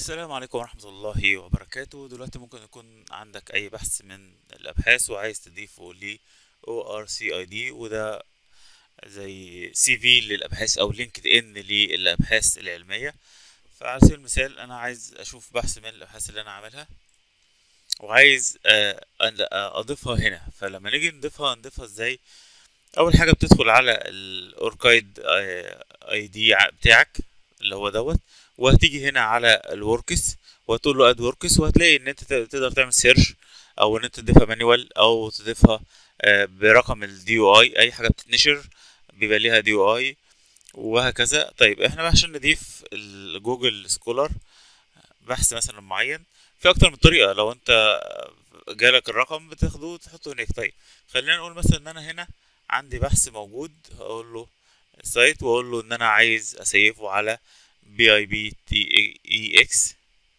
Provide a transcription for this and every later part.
السلام عليكم ورحمة الله وبركاته دلوقتي ممكن يكون عندك أي بحث من الأبحاث وعايز تضيفه ل ORCID وده زي سي في للأبحاث أو لينكد إن للأبحاث العلمية فعلى سبيل المثال أنا عايز أشوف بحث من الأبحاث اللي أنا عاملها وعايز آه، أن- آه، أضيفها هنا فلما نيجي نضيفها نضيفها إزاي أول حاجة بتدخل على الأوركايد اي دي بتاعك اللي هو دوت وهتيجي هنا على الوركس وهتقول له اد وركس وهتلاقي ان انت تقدر تعمل سيرش او ان انت تضيفها مانيوال او تضيفها آه، برقم الدي او اي اي حاجه بتتنشر بيبقى ليها دي او اي وهكذا طيب احنا بقى عشان نضيف الجوجل سكولر بحث مثلا معين في اكتر من طريقه لو انت جالك الرقم بتاخده وتحطه هناك طيب خلينا نقول مثلا ان انا هنا عندي بحث موجود هقول له سايت واقول له ان انا عايز اسيفه على بي اي بي تي اي اكس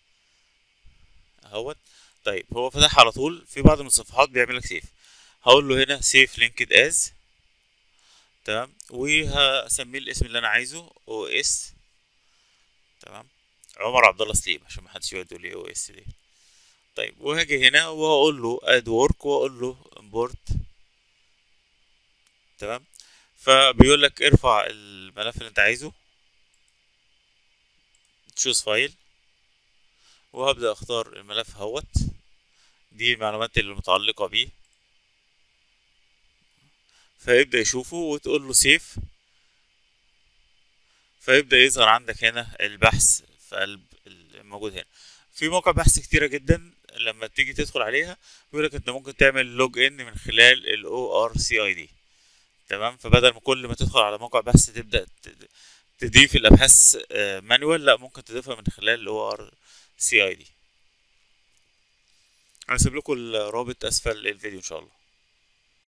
اهوت طيب هو فتح على طول في بعض من الصفحات بيعمل لك سيف هقول له هنا سيف لينكد از تمام وهسميه الاسم اللي انا عايزه او اس تمام عمر عبد الله سليم عشان ما حدش يقعد يقول لي او اس دي طيب وهاجي هنا وهقول له اد ورك واقول له امبورت تمام فبيقول لك ارفع الملف اللي انت عايزه تشوز فايل وهبدأ اختار الملف اهوت دي المعلومات اللي متعلقة بيه فيبدأ يشوفه وتقول له سيف فيبدأ يظهر عندك هنا البحث في قلب الموجود هنا في مواقع بحث كتيرة جدا لما تيجي تدخل عليها بيقول لك انت ممكن تعمل لوج ان من خلال ال ORCID تمام فبدل ما كل ما تدخل على موقع بحث تبدأ ت- تضيف الابحاث مانوال لا ممكن تضيفها من خلال ال ORCID هسيب لكم الرابط اسفل الفيديو ان شاء الله